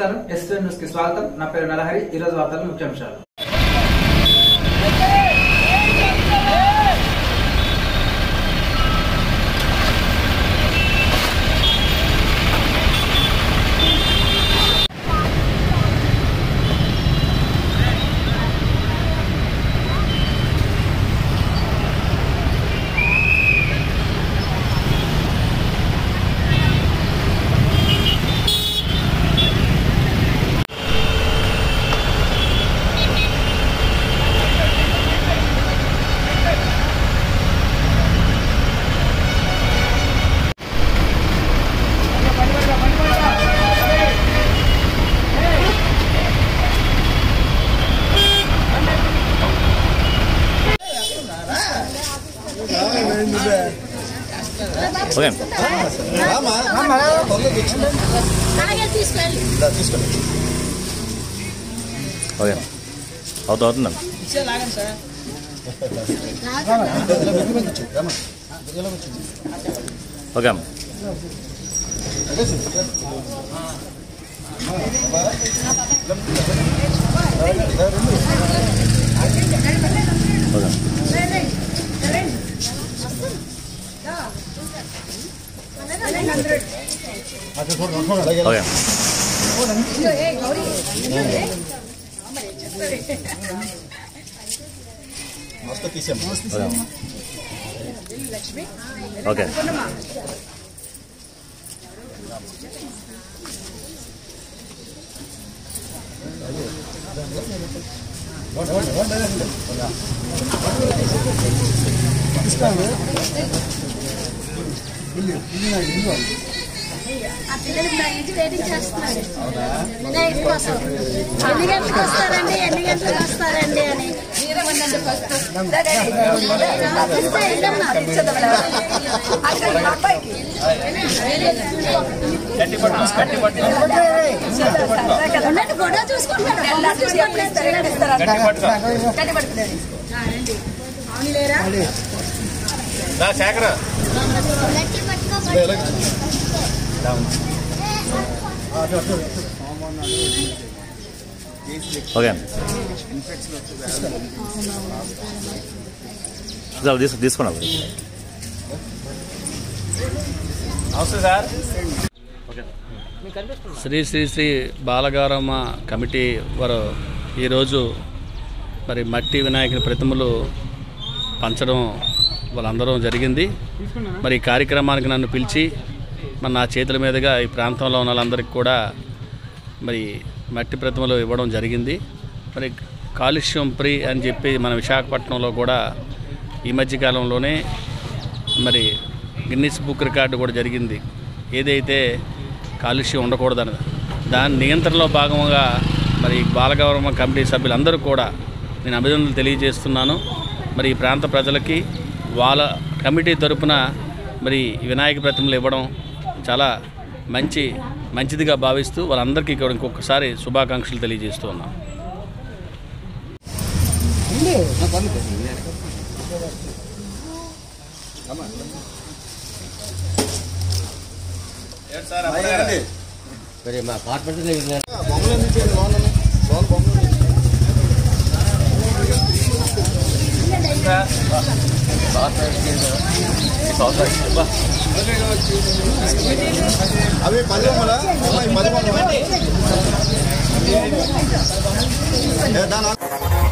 నమస్కారం ST news కి స్వాగతం నా పేరు నరహరి ఈ రోజు వార్తలు ముఖ్యాంశాలు ఓకే అలాగే తీసుకెళ్ళి ఓకే అవుతా అవుతుందండి ఓకే అమ్మ ఓకే ఓకే ఓకే ఓకే ఆ పిల్లలు నా ఇంటి వెయిటింగ్ చేస్తున్నారు వినాయక కోసం ఎన్ని గంటలకు వస్తారండి ఎన్ని గంటలకు వస్తారండి అని వస్తే వెళ్ళమ్మా. ఉండండి, ఫోటో చూసుకుంటారు ఫోటో చూసుకుంటారు ఆ, రండి. అవును లేరా ఓకే అండి చాలు తీసు తీసుకున్నాం ఓకే శ్రీ శ్రీ శ్రీ బాలగారమ్మ కమిటీ వారు ఈరోజు మరి మట్టి వినాయకుని ప్రతిమలు పంచడం వాళ్ళందరం జరిగింది మరి ఈ కార్యక్రమానికి నన్ను పిలిచి మరి నా చేతుల మీదుగా ఈ ప్రాంతంలో ఉన్న వాళ్ళందరికీ కూడా మరి మట్టి ప్రతిమలు ఇవ్వడం జరిగింది మరి కాలుష్యం ఫ్రీ అని చెప్పి మన విశాఖపట్నంలో కూడా ఈ మధ్యకాలంలోనే మరి గిన్నిస్ బుక్ రికార్డు కూడా జరిగింది ఏదైతే కాలుష్యం ఉండకూడదని దాని నియంత్రణలో భాగంగా మరి బాలగౌరవ కమిటీ సభ్యులందరూ కూడా నేను అభినందనలు తెలియజేస్తున్నాను మరి ఈ ప్రాంత ప్రజలకి వాళ్ళ కమిటీ తరపున మరి ఈ వినాయక ప్రతిమలు ఇవ్వడం చాలా మంచి మంచిదిగా భావిస్తూ వాళ్ళందరికీ కూడా ఇంకొకసారి శుభాకాంక్షలు తెలియజేస్తూ ఉన్నాను అవి పది బొమ్మలా పది బొమ్మలా దాని